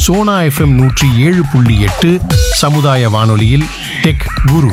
Sona FM நூற்றி ஏழு புள்ளி எட்டு சமுதாய வானொலியில் டெக் குரு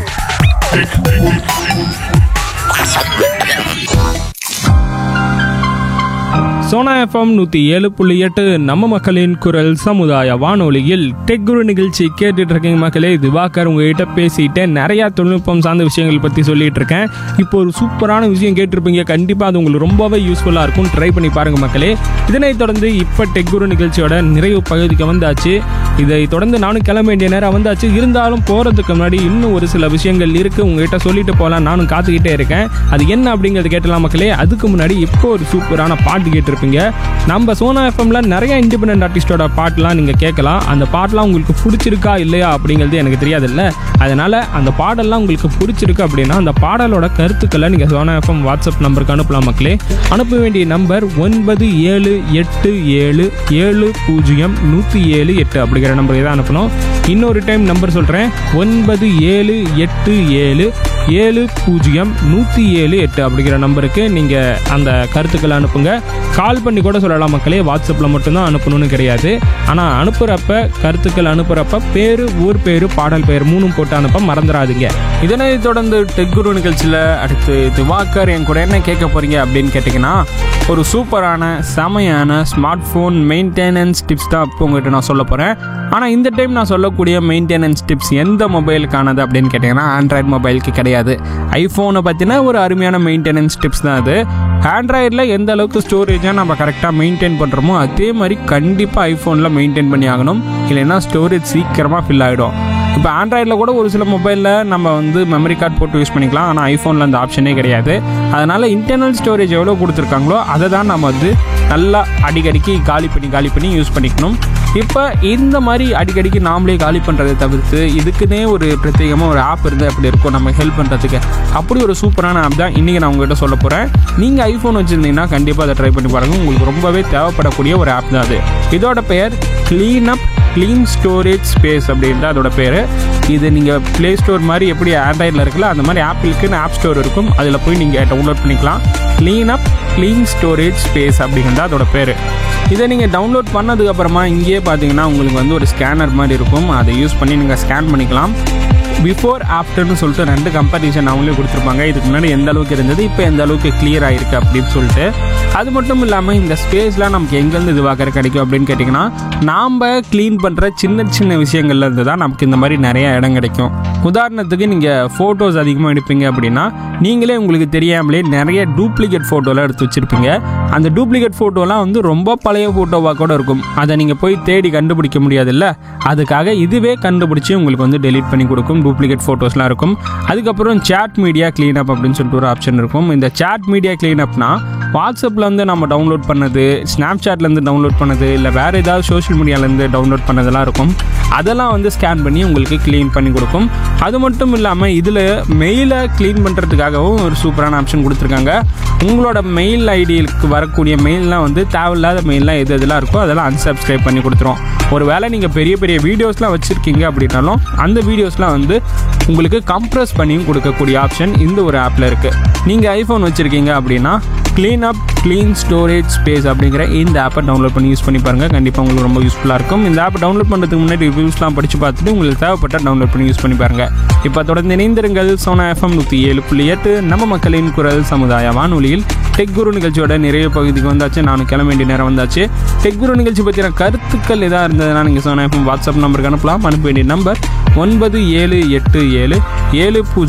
சோனா எஃப்எம் நூற்றி ஏழு புள்ளி எட்டு நம்ம மக்களின் குரல் சமுதாய வானொலியில் டெக் குரு நிகழ்ச்சி கேட்டுட்டு இருக்கீங்க மக்களே திவாகர் உங்ககிட்ட பேசிட்டு நிறைய தொழில்நுட்பம் சார்ந்த விஷயங்கள் பற்றி சொல்லிட்டு இருக்கேன் இப்போ ஒரு சூப்பரான விஷயம் கேட்டிருப்பீங்க கண்டிப்பாக அது உங்களுக்கு ரொம்பவே யூஸ்ஃபுல்லாக இருக்கும் ட்ரை பண்ணி பாருங்க மக்களே இதனைத் தொடர்ந்து இப்போ டெக் குரு நிகழ்ச்சியோட நிறைவு பகுதிக்கு வந்தாச்சு இதை தொடர்ந்து நானும் கிளம்ப வேண்டிய நேரம் வந்தாச்சு இருந்தாலும் போகிறதுக்கு முன்னாடி இன்னும் ஒரு சில விஷயங்கள் இருக்குது உங்ககிட்ட சொல்லிட்டு போகலாம் நானும் காத்துக்கிட்டே இருக்கேன் அது என்ன அப்படிங்கிறது கேட்டலாம் மக்களே அதுக்கு முன்னாடி இப்போ ஒரு சூப்பரான பாட்டு கேட்டிருப்பீங்க நம்ம சோனா எஃப்எம்ல நிறைய இண்டிபெண்டன்ட் ஆர்டிஸ்டோட பாட்டுலாம் நீங்கள் கேட்கலாம் அந்த பாட்டெலாம் உங்களுக்கு பிடிச்சிருக்கா இல்லையா அப்படிங்கிறது எனக்கு தெரியாதுல்ல அதனால் அந்த பாடல்லாம் உங்களுக்கு பிடிச்சிருக்கு அப்படின்னா அந்த பாடலோட கருத்துக்களை நீங்கள் சோனா எஃப்எம் வாட்ஸ்அப் நம்பருக்கு அனுப்பலாம் மக்களே அனுப்ப வேண்டிய நம்பர் ஒன்பது ஏழு எட்டு ஏழு ஏழு பூஜ்ஜியம் நூற்றி ஏழு எட்டு அப்படிங்கிற நம்பருக்கு தான் அனுப்பணும் இன்னொரு டைம் நம்பர் சொல்கிறேன் ஒன்பது ஏழு எட்டு ஏழு ஏழு பூஜ்ஜியம் நூற்றி ஏழு எட்டு அப்படிங்கிற நம்பருக்கு நீங்கள் அந்த கருத்துக்களை அனுப்புங்க கால் பண்ணி கூட சொல்லலாம் மக்களே வாட்ஸ்அப்பில் மட்டும்தான் அனுப்பணும்னு கிடையாது ஆனால் அனுப்புகிறப்ப கருத்துக்கள் அனுப்புகிறப்ப பேர் ஊர் பேர் பாடல் பேர் மூணும் போட்டு அனுப்ப மறந்துடாதீங்க இதனை தொடர்ந்து டெக் குரு நிகழ்ச்சியில் அடுத்து திவாகர் என் கூட என்ன கேட்க போகிறீங்க அப்படின்னு கேட்டிங்கன்னா ஒரு சூப்பரான செமையான ஸ்மார்ட் ஃபோன் மெயின்டெனன்ஸ் டிப்ஸ் தான் இப்போ உங்கள்கிட்ட நான் சொல்ல போகிறேன் ஆனால் இந்த டைம் நான் சொல்லக்கூடிய மெயின்டெனன்ஸ் டிப்ஸ் எந்த மொபைலுக்கானது அப்படின்னு கேட்டிங்கன்னா ஆண்ட்ராய்டு மொபைலுக்கு கிடையாது ஐஃபோனை பற்றின ஒரு அருமையான மெயின்டெனன்ஸ் டிப்ஸ் தான் அது ஆண்ட்ராய்டில் எந்த அளவுக்கு ஸ்டோரேஜை நம்ம கரெக்டாக மெயின்டைன் பண்ணுறோமோ அதே மாதிரி கண்டிப்பாக ஐஃபோனில் மெயின்டைன் பண்ணி ஆகணும் இல்லைன்னா ஸ்டோரேஜ் சீக்கிரமாக ஃபில் ஆகிடும் இப்போ ஆண்ட்ராய்டில் கூட ஒரு சில மொபைலில் நம்ம வந்து மெமரி கார்டு போட்டு யூஸ் பண்ணிக்கலாம் ஆனால் ஐஃபோனில் அந்த ஆப்ஷனே கிடையாது அதனால் இன்டர்னல் ஸ்டோரேஜ் எவ்வளோ கொடுத்துருக்காங்களோ அதை தான் நம்ம வந்து நல்லா அடிக்கடிக்கு காலி பண்ணி காலி பண்ணி யூஸ் பண்ணிக்கணும் இப்போ இந்த மாதிரி அடிக்கடிக்கு நாமளே காலி பண்ணுறதை தவிர்த்து இதுக்குன்னே ஒரு பிரத்யேகமாக ஒரு ஆப் இருந்து அப்படி இருக்கும் நம்ம ஹெல்ப் பண்ணுறதுக்கு அப்படி ஒரு சூப்பரான ஆப் தான் இன்றைக்கி நான் உங்கள்கிட்ட சொல்ல போகிறேன் நீங்கள் ஐஃபோன் வச்சுருந்தீங்கன்னா கண்டிப்பாக அதை ட்ரை பண்ணி பாருங்கள் உங்களுக்கு ரொம்பவே தேவைப்படக்கூடிய ஒரு ஆப் தான் அது இதோட பெயர் clean up clean storage space அப்படின்ட்டு அதோட பேர் இது நீங்கள் ப்ளே ஸ்டோர் மாதிரி எப்படி ஆண்ட்ராய்டில் இருக்குல்ல அந்த மாதிரி ஆப்பிளுக்குன்னு ஆப் ஸ்டோர் இருக்கும் அதில் போய் நீங்கள் டவுன்லோட் பண்ணிக்கலாம் clean up clean storage space அப்படிங்கிறது அதோட பேர் இதை நீங்கள் டவுன்லோட் பண்ணதுக்கப்புறமா இங்கேயே பார்த்தீங்கன்னா உங்களுக்கு வந்து ஒரு ஸ்கேனர் மாதிரி இருக்கும் அதை யூஸ் பண்ணி நீங்கள் ஸ்கேன் பண்ணிக்கலாம் பிஃபோர் ஆஃப்டர்னு சொல்லிட்டு ரெண்டு கம்பேரிசன் அவங்களே கொடுத்துருப்பாங்க இதுக்கு முன்னாடி எந்த அளவுக்கு இருந்தது இப்போ எந்த அளவுக்கு கிளியர் ஆயிருக்கு அப்படின்னு சொல்லிட்டு அது மட்டும் இல்லாமல் இந்த ஸ்பேஸ்லாம் நமக்கு எங்கேருந்து இதுவாக கிடைக்கும் அப்படின்னு கேட்டிங்கன்னா நாம் க்ளீன் பண்ணுற சின்ன சின்ன விஷயங்கள்ல இருந்து தான் நமக்கு இந்த மாதிரி நிறைய இடம் கிடைக்கும் உதாரணத்துக்கு நீங்கள் ஃபோட்டோஸ் அதிகமாக எடுப்பீங்க அப்படின்னா நீங்களே உங்களுக்கு தெரியாமலே நிறைய டூப்ளிகேட் ஃபோட்டோலாம் எடுத்து வச்சுருப்பீங்க அந்த டூப்ளிகேட் ஃபோட்டோலாம் வந்து ரொம்ப பழைய ஃபோட்டோவாக கூட இருக்கும் அதை நீங்கள் போய் தேடி கண்டுபிடிக்க முடியாதுல்ல அதுக்காக இதுவே கண்டுபிடிச்சி உங்களுக்கு வந்து டெலீட் பண்ணி கொடுக்கும் டூப்ளிகேட் ஃபோட்டோஸ்லாம் இருக்கும் அதுக்கப்புறம் சேட் மீடியா க்ளீனப் அப்படின்னு சொல்லிட்டு ஒரு ஆப்ஷன் இருக்கும் இந்த சேட் மீடியா க்ளீனப்னா வாட்ஸ்அப்பில் வந்து நம்ம டவுன்லோட் பண்ணது ஸ்னாப்சாட்லேருந்து டவுன்லோட் பண்ணது இல்லை வேறு ஏதாவது சோஷியல் மீடியாலேருந்து டவுன்லோட் பண்ணதெல்லாம் இருக்கும் அதெல்லாம் வந்து ஸ்கேன் பண்ணி உங்களுக்கு க்ளீன் பண்ணி கொடுக்கும் அது மட்டும் இல்லாமல் இதில் மெயிலை க்ளீன் பண்ணுறதுக்காகவும் ஒரு சூப்பரான ஆப்ஷன் கொடுத்துருக்காங்க உங்களோட மெயில் ஐடிக்கு வரக்கூடிய மெயில்லாம் வந்து தேவையில்லாத மெயில்லாம் எது எதெல்லாம் இருக்கோ அதெல்லாம் அன்சப்ஸ்கிரைப் பண்ணி கொடுத்துரும் ஒரு வேளை நீங்கள் பெரிய பெரிய வீடியோஸ்லாம் வச்சுருக்கீங்க அப்படின்னாலும் அந்த வீடியோஸ்லாம் வந்து உங்களுக்கு கம்ப்ரஸ் பண்ணியும் கொடுக்கக்கூடிய ஆப்ஷன் இந்த ஒரு ஆப்பில் இருக்குது நீங்கள் ஐஃபோன் வச்சுருக்கீங்க அப்படின்னா clean up clean storage space அப்படிங்கிற இந்த ஆப்பை டவுன்லோட் பண்ணி யூஸ் பண்ணி பாருங்கள் கண்டிப்பாக உங்களுக்கு ரொம்ப யூஸ்ஃபுல்லாக இருக்கும் இந்த ஆப்பை டவுன்லோட் பண்ணுறதுக்கு முன்னாடி ரிவ்யூஸ்லாம் படித்து பார்த்துட்டு உங்களுக்கு தேவைப்பட்ட டவுன்லோட் பண்ணி யூஸ் பண்ணி பாருங்கள் இப்போ தொடர்ந்து இணைந்திருங்கள் சோனா எஃப்எம் நூற்றி ஏழு புள்ளி எட்டு நம்ம மக்களின் குரல் சமுதாய வானொலியில் டெக் குரு நிகழ்ச்சியோட நிறைய பகுதிக்கு வந்தாச்சு நானும் கிளம்ப வேண்டிய நேரம் வந்தாச்சு டெக் குரு நிகழ்ச்சி பற்றின கருத்துக்கள் எதாக இருந்ததுன்னா நீங்கள் சோனா எஃப்எம் வாட்ஸ்அப் நம்பருக்கு அனுப்பலாம் அனுப்ப வேண்டிய நம்பர் ஒன்பது ஏழு எட்டு ஏழு ஏழு பூஜ்ஜியம்